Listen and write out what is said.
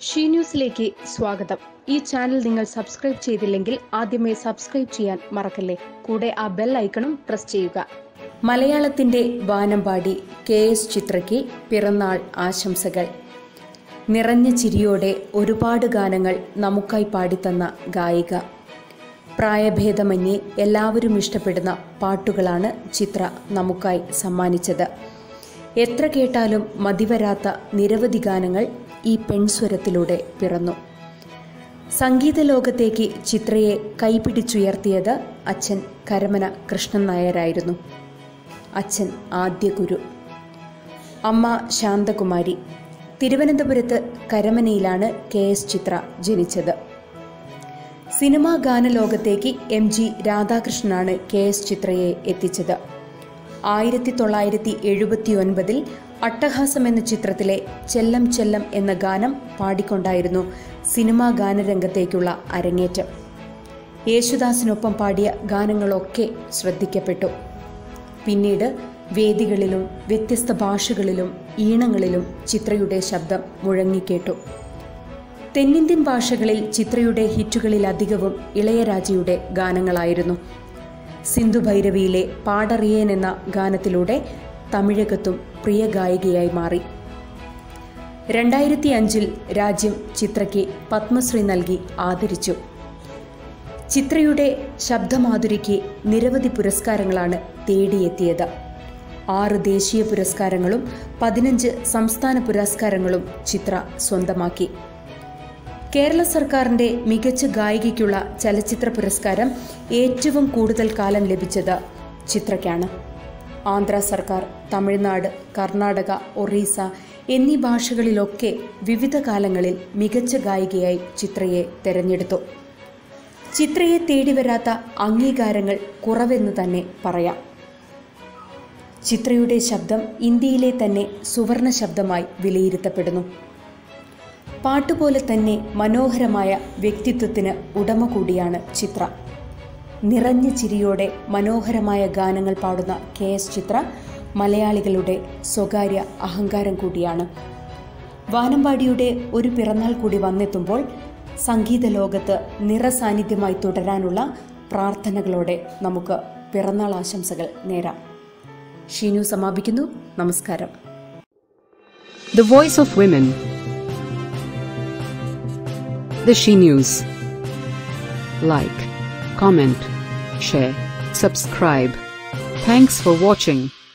She ന്യൂസിലേക്ക് സ്വാഗതം ഈ ചാനൽ നിങ്ങൾ സബ്സ്ക്രൈബ് ചെയ്തില്ലെങ്കിൽ ആദ്യമേ സബ്സ്ക്രൈബ് ചെയ്യാൻ മറക്കല്ലേ കൂടെ ആ ബെൽ ഐക്കണും പ്രസ് ചെയ്യുക മലയാളത്തിന്റെ വാനമ്പാടി കെ എസ് ചിത്രയ്ക്ക് പിറന്നാൾ ആശംസകൾ നിറഞ്ഞ ചിരിയോടെ ഒരുപാട് ഗാനങ്ങൾ നമുക്കായി പാടിത്തന്ന ഗായിക പ്രായഭേദമന്യേ എല്ലാവരും ഇഷ്ടപ്പെടുന്ന പാട്ടുകളാണ് ചിത്ര നമുക്കായി സമ്മാനിച്ചത് എത്ര കേട്ടാലും മതിവരാത്ത നിരവധി ഗാനങ്ങൾ ഈ പെൺസ്വരത്തിലൂടെ പിറന്നു സംഗീത ലോകത്തേക്ക് ചിത്രയെ കൈപിടിച്ചുയർത്തിയത് അച്ഛൻ കരമന കൃഷ്ണൻ നായരായിരുന്നു അച്ഛൻ ആദ്യ ഗുരു അമ്മ ശാന്തകുമാരി തിരുവനന്തപുരത്ത് കരമനയിലാണ് കെ എസ് ചിത്ര ജനിച്ചത് സിനിമാ ഗാനലോകത്തേക്ക് എം ജി രാധാകൃഷ്ണനാണ് കെ എസ് ചിത്രയെ എത്തിച്ചത് ആയിരത്തി തൊള്ളായിരത്തി എഴുപത്തി ഒൻപതിൽ അട്ടഹാസം എന്ന ചിത്രത്തിലെ ചെല്ലം ചെല്ലം എന്ന ഗാനം പാടിക്കൊണ്ടായിരുന്നു സിനിമാ ഗാനരംഗത്തേക്കുള്ള അരങ്ങേറ്റം യേശുദാസിനൊപ്പം പാടിയ ഗാനങ്ങളൊക്കെ ശ്രദ്ധിക്കപ്പെട്ടു പിന്നീട് വേദികളിലും വ്യത്യസ്ത ഭാഷകളിലും ഈണങ്ങളിലും ചിത്രയുടെ ശബ്ദം മുഴങ്ങിക്കേട്ടു തെന്നിന്ത്യൻ ഭാഷകളിൽ ചിത്രയുടെ ഹിറ്റുകളിലധികവും ഇളയരാജയുടെ ഗാനങ്ങളായിരുന്നു സിന്ധു ഭൈരവിയിലെ പാടറിയേൻ എന്ന ഗാനത്തിലൂടെ തമിഴകത്തും പ്രിയ ഗായികയായി മാറി രണ്ടായിരത്തി അഞ്ചിൽ രാജ്യം ചിത്രയ്ക്ക് പത്മശ്രീ നൽകി ആദരിച്ചു ചിത്രയുടെ ശബ്ദമാധുരിക്ക് നിരവധി പുരസ്കാരങ്ങളാണ് തേടിയെത്തിയത് ആറ് ദേശീയ പുരസ്കാരങ്ങളും പതിനഞ്ച് സംസ്ഥാന പുരസ്കാരങ്ങളും ചിത്ര സ്വന്തമാക്കി കേരള സർക്കാരിന്റെ മികച്ച ഗായികയ്ക്കുള്ള ചലച്ചിത്ര പുരസ്കാരം ഏറ്റവും കൂടുതൽ കാലം ലഭിച്ചത് ചിത്രയ്ക്കാണ് ആന്ധ്ര സർക്കാർ തമിഴ്നാട് കർണാടക ഒറീസ എന്നീ ഭാഷകളിലൊക്കെ വിവിധ കാലങ്ങളിൽ മികച്ച ഗായികയായി ചിത്രയെ തെരഞ്ഞെടുത്തു ചിത്രയെ തേടിവരാത്ത അംഗീകാരങ്ങൾ കുറവെന്ന് തന്നെ പറയാം ചിത്രയുടെ ശബ്ദം ഇന്ത്യയിലെ തന്നെ സുവർണ ശബ്ദമായി വിലയിരുത്തപ്പെടുന്നു പാട്ടുപോലെ തന്നെ മനോഹരമായ വ്യക്തിത്വത്തിന് ഉടമ കൂടിയാണ് ചിത്ര നിറഞ്ഞ ചിരിയോടെ മനോഹരമായ ഗാനങ്ങൾ പാടുന്ന കെ എസ് ചിത്ര മലയാളികളുടെ സ്വകാര്യ അഹങ്കാരം കൂടിയാണ് വാനമ്പാടിയുടെ ഒരു പിറന്നാൾ കൂടി വന്നെത്തുമ്പോൾ സംഗീത ലോകത്ത് നിറസാന്നിധ്യമായി തുടരാനുള്ള പ്രാർത്ഥനകളോടെ നമുക്ക് പിറന്നാൾ ആശംസകൾ നേരാം ഷീനു സമാപിക്കുന്നു നമസ്കാരം The Voice of Women. The She News. Like, comment, share, subscribe. Thanks for watching.